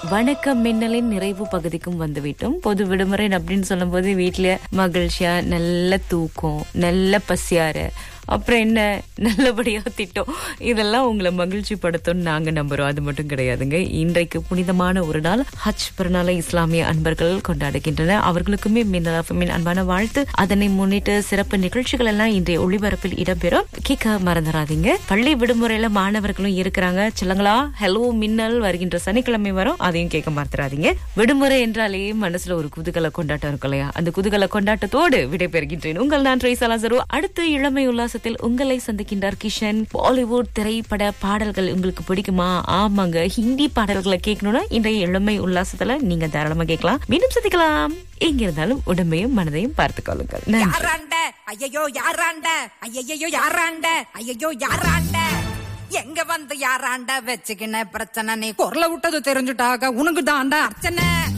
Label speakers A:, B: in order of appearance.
A: வணக்கம் மின்னலின் நிறைவு பகுதிக்கும் வந்துவிட்டோம் பொது விடுமுறை அப்படின்னு சொல்லும்போது வீட்ல மகிழ்ச்சியா நல்ல தூக்கம் நல்ல பசியார அப்புறம் என்ன நல்லபடியா திட்டம் இதெல்லாம் உங்களை மகிழ்ச்சி படுத்தும் நாங்க நம்புறோம் அது மட்டும் கிடையாதுங்க இன்றைக்கு புனிதமான ஒரு நாள் ஹஜ் பெருநாளை இஸ்லாமிய அன்பர்கள் கொண்டாடுகின்றனர் அவர்களுக்குமே மின்னலாஃபமின் அன்பான வாழ்த்து அதனை முன்னிட்டு சிறப்பு நிகழ்ச்சிகள் எல்லாம் இன்றைய ஒளிபரப்பில் இடம்பெறும் கேட்க மறந்துடாதீங்க பள்ளி விடுமுறையில மாணவர்களும் இருக்கிறாங்க சிலங்களா ஹலோ மின்னல் வருகின்ற சனிக்கிழமை வரும் அதையும் கேட்க மறந்துடாதீங்க விடுமுறை என்றாலே மனசுல ஒரு குதூகல கொண்டாட்டம் இருக்கும் இல்லையா அந்த குதூகல கொண்டாட்டத்தோடு விடைபெறுகின்றேன் உங்கள் நான் ட்ரேசலா சரு அடுத்த இளமை உல்லாசத்தில் உங்களை சந்திக்கின்றார் கிஷன் பாலிவுட் திரைப்பட பாடல்கள் உங்களுக்கு பிடிக்குமா ஆமாங்க ஹிந்தி பாடல்களை கேட்கணும்னா இன்றைய இளமை உல்லாசத்துல நீங்க தாராளமா கேட்கலாம் மீண்டும் சந்திக்கலாம் எங்க இருந்தாலும் உடம்பையும் மனதையும் பார்த்துக் கொள்ளுங்கள் நன்றி
B: யாராண்ட ஐயையோ யாராண்ட ஐயையோ யாராண்ட ஐயையோ யாராண்ட எங்க வந்து யாராண்ட வச்சுக்கின பிரச்சனை நீ குரல விட்டது தெரிஞ்சுட்டாக உனக்கு தாண்டா அர்ச்சனை